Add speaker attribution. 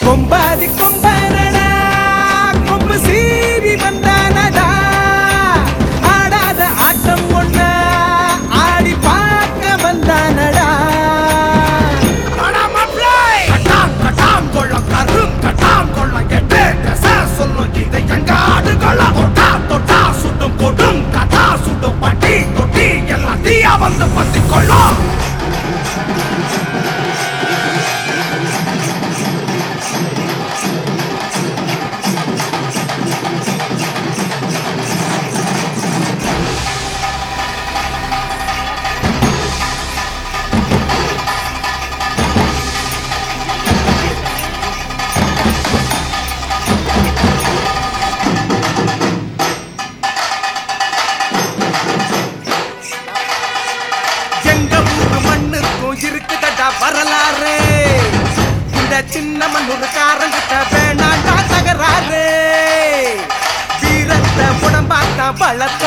Speaker 1: கொம்பாதி கொம்பனடா கொம்பு சீறி வந்தானடா ஆடாத ஆட்டம் ஒண்ண ஆடி பார்க்க வந்தானடா
Speaker 2: கட்டாம் கட்டாம் கொள்ளம் கரும் கட்டாம் கொள்ளம் கெட்டு கச சொல்லும் இதை எங்க ஆடுகளம் தொட்டா தொட்டா சுட்டும் கொடும் கதா சுட்டும் பட்டி தொட்டி எல்லாம் தீயா வந்து பத்தி கொள்ளும்
Speaker 1: எங்க ஊரு மண்ணுக்கும் இருக்குதடா வரலாறு இந்த சின்ன மண்ணூருக்காரங்கிட்ட வேணாண்டா தகராறு வீரத்தை உடம்பாத்தா பலத்த